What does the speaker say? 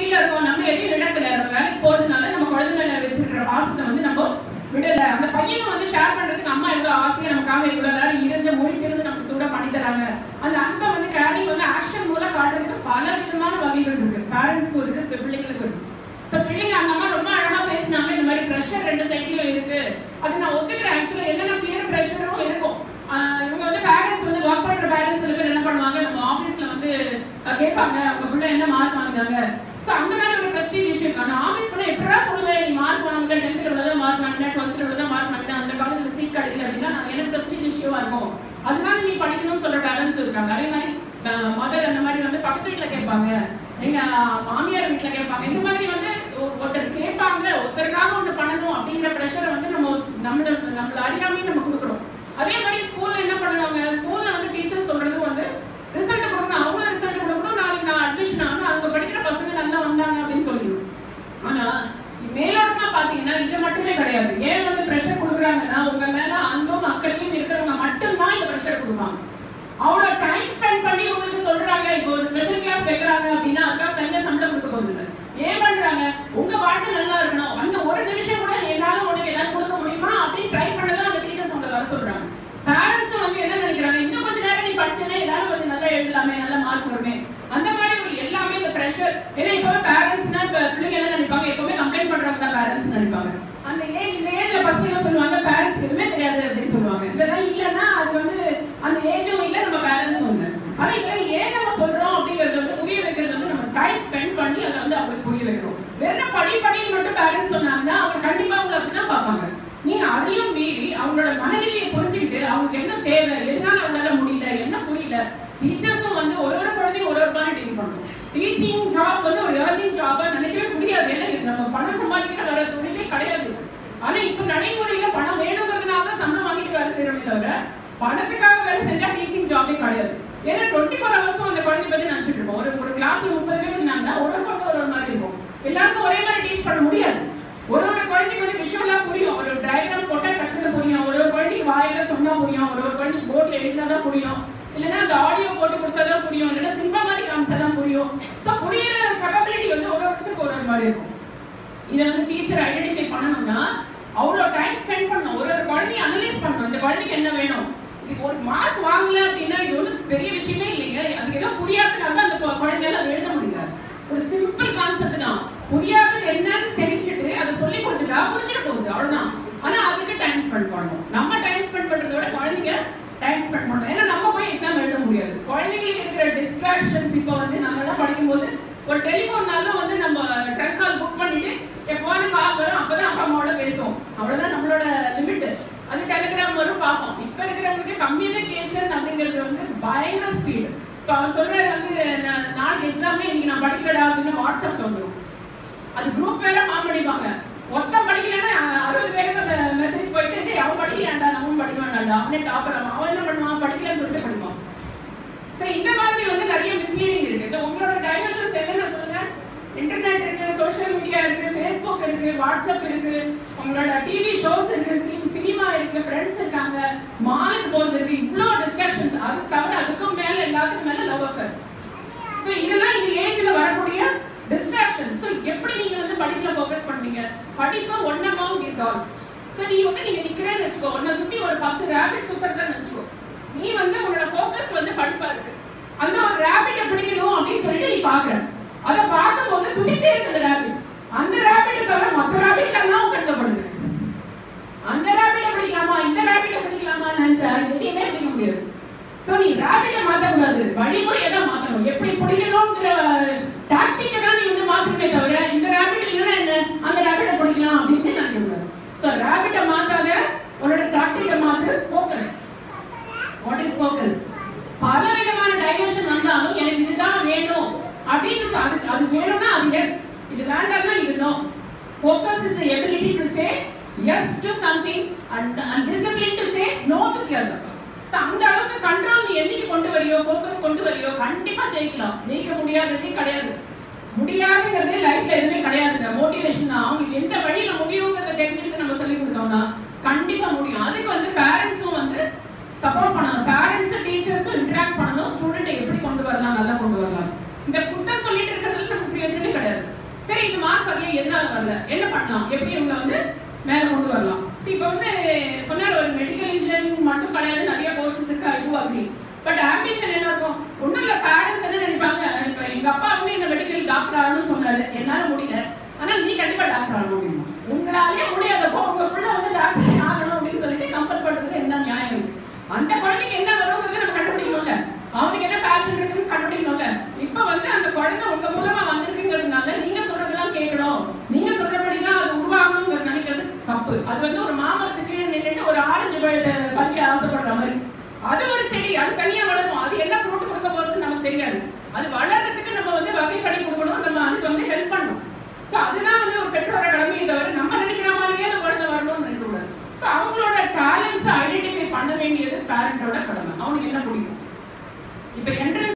வீட்ல இருக்கோம் நம்ம எதையும் இடத்துல நம்ம வேலைக்கு போறதுனால நம்ம குழந்தை மேல வச்சிருக்கிற பாசத்தை வந்து நம்ம விடல அந்த பையனும் வந்து ஷேர் பண்றதுக்கு அம்மா எவ்வளவு ஆசையா நமக்காக இவ்வளவு நேரம் இருந்து முடிச்சிருந்து நமக்கு சூட பண்ணி தராங்க அந்த அன்பை வந்து கேரிங் வந்து ஆக்ஷன் மூலம் காட்டுறதுக்கு பல விதமான வகைகள் இருக்கு பேரண்ட்ஸ்க்கும் இருக்கு இப்ப பிள்ளைங்களுக்கும் இருக்கு ஸோ பிள்ளைங்க அந்த அம்மா ரொம்ப அழகா பேசினாங்க இந்த மாதிரி ப்ரெஷர் ரெண்டு சைட்லயும் இருக்கு அது நான் ஒத்துக்கிறேன் ஆக்சுவலா என்னென்ன பியர் ப்ரெஷரும் இருக்கும் ஆஹ் இவங்க வந்து பேரண்ட்ஸ் வந்து ஒர்க் பண்ற பேரண்ட்ஸ் சில பேர் என்ன பண்ணுவாங்க நம்ம ஆஃபீஸ்ல வந்து அஹ் கேட்பாங்க உங்க பிள்ளை என்ன மார்க் வாங்கினாங்க ஸோ அந்த மாதிரி ஒரு ப்ரெஸ்டீஜ் இஷ்யூ இருக்கு ஆனால் ஆஃபீஸ் போனால் எப்படா சொல்லுவேன் நீ மார்க் வாங்கல டென்த்தில் இவ்வளோ தான் மார்க் வாங்கினேன் டுவெல்த்தில் இவ்வளோ தான் மார்க் வாங்கினேன் அந்த காலேஜில் சீட் கிடைக்கல அப்படின்னா நான் எனக்கு ப்ரெஸ்டீஜ் இஷ்யூவாக இருக்கும் அதனால நீ படிக்கணும்னு சொல்ற பேரண்ட்ஸ் இருக்காங்க அதே மாதிரி மதர் அந்த மாதிரி வந்து பக்கத்து வீட்டில் கேட்பாங்க எங்க மாமியார் வீட்டில் கேட்பாங்க இந்த மாதிரி வந்து ஒ- ஒருத்தர் கேட்பாங்க ஒருத்தருக்காக ஒன்று பண்ணணும் அப்படிங்கிற ப்ரெஷரை வந்து நம்ம நம்மள நம்மள அறியாமே நம்ம கொடுக்குறோம் அதே மாதிரி ஸ்கூல்ல என்ன பண்ணுவாங்க ஸ்கூல்ல வந்து டீச்சர் சொல்றது வந்து ரிசல்ட் கொடுக்கணும் அவங்களும் ரிசல்ட் கொடுக்கணும் நாளைக்கு நான் அட்மிஷன் ஆகணும் அவங்க படிக்கிற பசங்க நல்லா வந்தாங்க அப்படின்னு சொல்லிடுவோம் ஆனா மேலோட்டமா பாத்தீங்கன்னா இது மட்டுமே கிடையாது ஏன் வந்து ப்ரெஷர் கொடுக்குறாங்கன்னா உங்க மேல அன்பும் அக்கறையும் இருக்கிறவங்க மட்டும்தான் இந்த ப்ரெஷர் கொடுப்பாங்க அவ்வளவு டைம் ஸ்பெண்ட் பண்ணி உங்களுக்கு சொல்றாங்க இப்போ ஒரு ஸ்பெஷல் கிளாஸ் வைக்கிறாங்க அப்படின்னா அதுக்காக தனியா சம்பளம் கொடுக்க போகுது இல்ல. ஏன் பண்றாங்க உங்க வாழ்க்கை நல்லா இருக்கணும் அந்த ஒரு நிமிஷம் கூட என்னால உனக்கு ஏதாவது கொடுக்க முடியுமா அப்படின்னு ட்ரை பண்ணதான் அந்த டீச்சர்ஸ் உங்களை வர சொல்றாங்க பேரண்ட்ஸ் வந்து என்ன நினைக்கிறாங்க இன்னும் கொஞ்ச நேரம் நீ படிச்சேன்னா எல்லாரும் கொஞ்சம் நல்லா எழுதலாமே நல்ல மார்க் வருமே அந்த மாதிரி ஒரு எல்லாமே இந்த ப்ரெஷர் ஏன்னா இப்பவே பேரண்ட்ஸ்னா இப்ப பிள்ளைங்க என்ன நினைப்பாங்க எப்பவுமே கம்ப்ளைண்ட் பண்றவங்க தான் பேரண்ட்ஸ் நினைப்பாங்க அந்த ஏஜ் இந்த ஏஜ்ல பசங்க என்ன சொல்லுவாங்க பேரண்ட்ஸ் எதுவுமே தெரியாது அப்படின்னு சொல்லுவாங்க இதெல்லாம் இல்லைன்னா அது வந்து அந்த ஏஜும் இல்லை நம்ம பேரண்ட்ஸும் இல்லை ஆனா இதெல்லாம் ஏன் நம்ம சொல்றோம் அப்படிங்கறது வந்து புரிய வைக்கிறது வந்து நம்ம டைம் ஸ்பெண்ட் பண்ணி அதை வந்து அவங்களுக்கு புரிய வைக்கணும் வெறும் படி படின்னு மட்டும் பேரண்ட்ஸ் சொன்னாங்கன்னா அவங்க கண்டிப்பா அவங்களை அப்படிதான் பார்ப்பாங்க நீங்க அதையும் மீறி அவங்களோட மனநிலையை புரிஞ்சுக்கிட்டு அவங்களுக்கு என்ன தேவை எதனால அவங்களால முடியல என்ன புரியல டீச்சர்ஸும் வந்து ஒரு ஒரு குழந்தையும் ஒரு ஒரு மாதிரி டீல் பண்ணணும் டீச்சிங் ஜாப் வந்து ஒரு ஏர்னிங் ஜாபா நினைக்கவே முடியாது ஏன்னா இது நம்ம பணம் சம்பாதிக்கிற வர தொழிலே கிடையாது ஆனா இப்ப நடைமுறையில பணம் வேணுங்கிறதுனால தான் சம்பளம் வாங்கிட்டு வேலை செய்யறோமே தவிர பணத்துக்காக வேலை செஞ்சா டீச்சிங் ஜாபே கிடையாது ஏன்னா டுவெண்ட்டி ஃபோர் ஹவர்ஸும் அந்த குழந்தை பத்தி நினைச்சிட்டு இருப்போம் ஒரு ஒரு கிளாஸ்ல முப்பது பேர் இருந்தாங்கன்னா ஒரு ஒரு குழந்தை ஒரு ஒரு மாதிரி இருக்கும் எல்லாருக்கும் ஒரே மாதிரி டீச் பண்ண முடியாது ஒரு ஒரு குழந்தைக்கு வந்து விஷுவலா புரியும் ஒரு டயக்ராம் போட்டா டக்குனு புரியும் ஒரு ஒரு குழந்தைக்கு வாயில சொன்னா புரியும் ஒரு ஒரு குழந்தைக்கு போர்ட்ல எழுதினாதான் புரியும் இல்லைன்னா அந்த ஆடியோ போட்டு கொடுத்தாதான் புரியும் இல்லைன்னா சினிமா மாதிரி காமிச்சாதான் புரியும் ஸோ புரியுற கேப்பபிலிட்டி வந்து ஒரு ஒருத்தருக்கு ஒரு ஒரு மாதிரி இருக்கும் இதை வந்து டீச்சர் ஐடென்டிஃபை பண்ணணும்னா அவ்வளோ டைம் ஸ்பெண்ட் பண்ணணும் ஒரு ஒரு குழந்தைய அனலைஸ் பண்ணணும் இந்த குழந்தைக்கு என்ன வேணும் இது ஒரு மார்க் வாங்கல அப்படின்னா இது ஒன்றும் பெரிய விஷயமே இல்லைங்க அதுக்கு ஏதோ புரியாதனால தான் அந்த கு- குழந்தையால அதை எழுத முடியல ஒரு சிம்பிள் கான்செப்ட் தான் புரியாதது என்னன்னு தெரிஞ்சுட்டு அதை சொல்லி கொடுத்துட்டா புரிஞ்சிட போகுது அவ்வளவுதான் ஆனா அதுக்கு டைம் ஸ்பெண்ட் பண்ணணும் நம்ம டைம் ஸ்பெண்ட் பண்றதை விட குழந்தைங்க டைம் ஸ்பெண்ட் பண்ணணும் ஏன்னா நம்ம போய் எக்ஸாம் எழுத முடியாது குழந்தைங்களுக்கு இருக்கிற டிஸ்ட்ராக்ஷன்ஸ் இப்போ வந்து நாங்கெல்லாம் படிக்கும்போது ஒரு டெலிஃபோன்னாலும் வந்து நம்ம ட்ரக் கால் புக் பண்ணிட்டு எப்போவான கால் வரும் அப்பதான் அப்பா அம்மாவோட பேசுவோம் அவ்வளவுதான் நம்மளோட லிமிட் அது டெலிகிராம் வரும் பார்ப்போம் இப்ப இருக்கிறவங்களுக்கு கம்யூனிகேஷன் அப்படிங்கிறது வந்து பயங்கர ஸ்பீடு இப்போ அவர் சொல்றாரு வந்து நா- நாளைக்கு எக்ஸாமே இன்னைக்கு நான் படிக்கலடா அப்படின்னு வாட்ஸ்அப்ல வந்துடும் அது குரூப் வேற ஃபார்ம் பண்ணிப்பாங்க மொத்தம் படிக்கலன்னா அஹ், அறுபது பேருக்கு அந்த மெசேஜ் போயிட்டு டேய் அவன் படிக்கலாம்டா நம்மளும் படிக்க வேண்டாம்டா அவனே டாப்பர் அவன் அவன் என்ன பண்ணுவான் படிக்கலன்னு சொல்லிட்டு படிப்பான் சரி இந்த மாதிரி வந்து நிறைய மிஸ்லீடிங் இருக்கு இந்த உங்களோட டைவர்ஷன்ஸ் என்னென்ன சொல்லுங்க இன்டர்நெட் இருக்கு சோஷியல் மீடியா இருக்கு ஃபேஸ்புக் இருக்கு வாட்ஸ்அப் இருக்கு உங்களோட டிவி ஷோஸ் இருக்கு சினிமா இருக்கு ஃப்ரெண்ட்ஸ் இருக்காங்க மாலுக்கு போகிறது இருக்கு இவ்வளோ டிஸ்ட்ராக்ஷன்ஸ் அது தவிர அதுக்கும் மேல எல்லாத்துக்கும் மேல லவ் அஃபேர்ஸ் ஸோ இதெல்லாம் இந்த ஏஜ்ல வரக்கூடிய டிஸ்ட்ராக்ஷன் ஸோ எப்படி நீங்க வந்து படிப்புல ஃபோக்கஸ் பண்ணுவீங்க படிப்பு one amount is all so நீ வந்து நீங்க நிக்கிறேன்னு வச்சுக்கோ உன்னை சுத்தி ஒரு பத்து ரேபிட் சுத்துறதுன்னு வச்சுக்கோ நீ வந்து உன்னோட ஃபோக்கஸ் வந்து படிப்பா இருக்கு அந்த ஒரு ரேபிட்டை பிடிக்கணும் அப்படின்னு சொல்லிட்டு நீ பாக்குற அதை பார்க்கும்போது சுத்திட்டே இருக்கு அந்த ரேபிட் அந்த ரேபிட்டை தவிர மற்ற ரேபிட்ல எல்லாம் கட்டுப்படுது அந்த ரேபிட்டை பிடிக்கலாமா இந்த ரேபிட்டை பிடிக்கலாமா நினைச்சா எதையுமே பிடிக்க முடியாது சோ நீ ரேபிட்டை மாத்த கூடாது வழிமுறையை தான் மாத்தணும் எப்படி பிடிக்கணுங்கிற டாக்டிக்கை தான் நீ வந்து மாத்தணுமே தவிர இந்த ரேபிட் இல்லைன்னா என்ன அந்த ரேபிட்டை பிடிக்கலாம் அப்படின்னு நினைக்க கூடாது சோ ரேபிட்டை மாத்தாத உன்னோட டாக்டிக்கை மாத்து ஃபோக்கஸ் வாட் இஸ் ஃபோக்கஸ் பல விதமான டைவர்ஷன் வந்தாலும் எனக்கு இதுதான் வேணும் அப்படின்னு சொ- அது அது வேணும்னா அது எஸ் இது வேண்டாம்னா இது no focus is ability to say yes to something and and discipline to say no to the other so அந்த அளவுக்கு கண்ட்ரோல் நீ என்னைக்கு கொண்டு வரியோ ஃபோக்கஸ் கொண்டு வரியோ கண்டிப்பா ஜெயிக்கலாம் ஜெயிக்க முடியாததே கிடையாது முடியாதுங்கிறது லைஃப்ல எதுவுமே கிடையாதுங்க மோட்டிவேஷன் தான் அவங்க எந்த வழியில முடியுங்கிறத தெரிஞ்சுக்கிட்டு நம்ம சொல்லி கொடுத்தோம்னா கண்டிப்பா முடியும் அதுக்கு வந்து பேரண்ட்ஸும் வந்து சப்போர்ட் பண்ணணும் பேரண்ட்ஸ் டீச்சர்ஸும் இன்டராக்ட் பண்ணணும் ஸ்டூடெண்ட்டை எப்படி கொண்டு வரலாம் நல்லா கொண்டு வரலாம் இந்த குத்தம் சொல்லிட்டு இருக்கிறதுல நமக்கு பிரயோஜனமே கிடையாது போய் எதனால வரல என்ன பண்ணலாம் எப்படி இவங்க வந்து மேல கொண்டு வரலாம் See, இப்ப வந்து சொன்னார் ஒரு மெடிக்கல் இன்ஜினியரிங் மட்டும் கிடையாது நிறைய கோர்சஸ் இருக்கு I do agree but ambition என்ன இருக்கும் ஒண்ணும் இல்ல பேரண்ட்ஸ் என்ன நினைப்பாங்க இப்ப எங்க அப்பா வந்து இந்த மெடிக்கல் டாக்டர் ஆகணும்னு சொன்னாரு என்னால முடியல ஆனா நீ கண்டிப்பா டாக்டர் ஆகணும் அப்படின்னு உங்களாலே முடியாதப்போ உங்க பிள்ளை வந்து டாக்டர் ஆகணும் அப்படின்னு சொல்லிட்டு கம்பல் பண்றதுல என்ன நியாயம் இருக்கு? அந்த குழந்தைக்கு என்ன வருங்கிறத நம்ம கண்டுபிடிக்கணும்ல அவனுக்கு என்ன பேஷன் இருக்குன்னு கண்டுபிடிக்கணும்ல இப்ப வந்து அந்த குழந்தை உங்க மூலமா வந்திருக்குங்கிறதுனால நீங்க சொல்றதெல்லாம் கேட்கணும் நீங்க சொல்றபடிதான் அது உருவாகணுங்கிற நினைக்கிறது தப்பு அது வந்து ஒரு மாமரத்துக்கு நின்னுட்டு ஒரு ஆரஞ்சு பழத்தை பறிக்க ஆசைப்படுற மாதிரி அது ஒரு செடி அது தனியா வளரும் அது என்ன ஃப்ரூட் கொடுக்க போறதுன்னு நமக்கு தெரியாது அது வள